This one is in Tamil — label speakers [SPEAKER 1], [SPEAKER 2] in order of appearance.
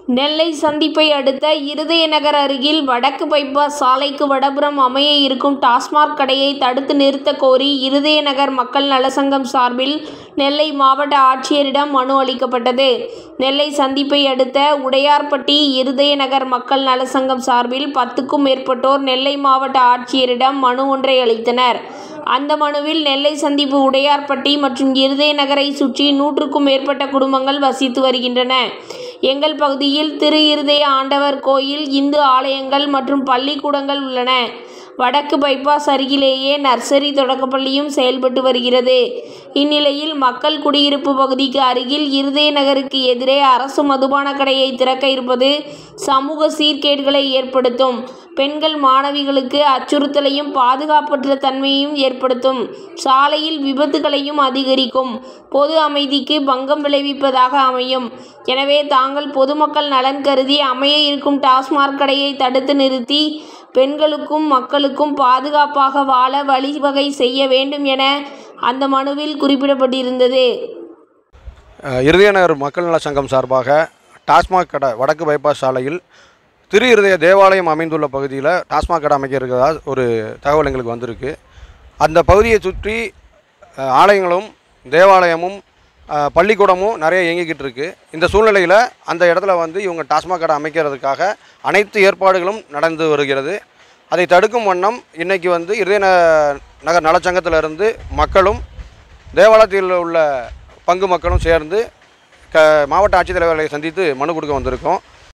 [SPEAKER 1] நெல்லை சந்திப்பை அடுத்த இருதய நகர் அருகில் வடக்கு பைபாஸ் சாலைக்கு வடபுறம் அமைய இருக்கும் டாஸ்மாக் கடையை தடுத்து நிறுத்த கோரி இருதய நகர் மக்கள் நலசங்கம் சார்பில் நெல்லை மாவட்ட ஆட்சியரிடம் மனு அளிக்கப்பட்டது நெல்லை சந்திப்பை அடுத்த உடையார்பட்டி இருதய நகர் மக்கள் நலசங்கம் சார்பில் பத்துக்கும் மேற்பட்டோர் நெல்லை மாவட்ட ஆட்சியரிடம் மனு ஒன்றை அளித்தனர் அந்த மனுவில் நெல்லை சந்திப்பு உடையார்பட்டி மற்றும் இருதய நகரை சுற்றி நூற்றுக்கும் மேற்பட்ட குடும்பங்கள் வசித்து வருகின்றன எங்கள் பகுதியில் திரு இருதய ஆண்டவர் கோயில் இந்து ஆலயங்கள் மற்றும் பள்ளிக்கூடங்கள் உள்ளன வடக்கு பைபாஸ் அருகிலேயே நர்சரி தொடக்கப்பள்ளியும் செயல்பட்டு வருகிறது இந்நிலையில் மக்கள் குடியிருப்பு பகுதிக்கு அருகில் இருதய நகருக்கு எதிரே அரசு மதுபான கடையை திறக்க இருப்பது சமூக சீர்கேடுகளை ஏற்படுத்தும் பெண்கள் மாணவிகளுக்கு அச்சுறுத்தலையும் பாதுகாப்பற்ற தன்மையையும் ஏற்படுத்தும் சாலையில் விபத்துகளையும் அதிகரிக்கும் பொது அமைதிக்கு பங்கம் விளைவிப்பதாக அமையும் எனவே தாங்கள் பொதுமக்கள் நலன் கருதி அமைய இருக்கும் டாஸ்மாக் கடையை தடுத்து நிறுத்தி பெண்களுக்கும் மக்களுக்கும் பாதுகாப்பாக வாழ வழிவகை செய்ய வேண்டும் என அந்த மனுவில் குறிப்பிடப்பட்டிருந்தது
[SPEAKER 2] அஹ், இருதயநகர் மக்கள் நல சங்கம் சார்பாக டாஸ்மாக் கடை வடக்கு பைபாஸ் சாலையில் திரு இருதய தேவாலயம் அமைந்துள்ள பகுதியில் டாஸ்மாக் கடை அமைக்க இருக்கிறதா ஒரு தகவல் எங்களுக்கு வந்திருக்கு அந்த பகுதியை சுற்றி அஹ், ஆலயங்களும் தேவாலயமும் அஹ், பள்ளிக்கூடமும் நிறைய இயங்கிக்கிட்டு இருக்கு இந்த சூழ்நிலையில் அந்த இடத்துல வந்து இவங்க டாஸ்மாக் கடை அமைக்கிறதுக்காக அனைத்து ஏற்பாடுகளும் நடந்து வருகிறது அதை தடுக்கும் வண்ணம் இன்னைக்கு வந்து இருதய ந- நகர் நலச்சங்கத்திலிருந்து மக்களும் தேவாலயத்தில் உள்ள பங்கு மக்களும் சேர்ந்து க மாவட்ட ஆட்சித்தலைவர்களை சந்தித்து மனு கொடுக்க வந்திருக்கோம்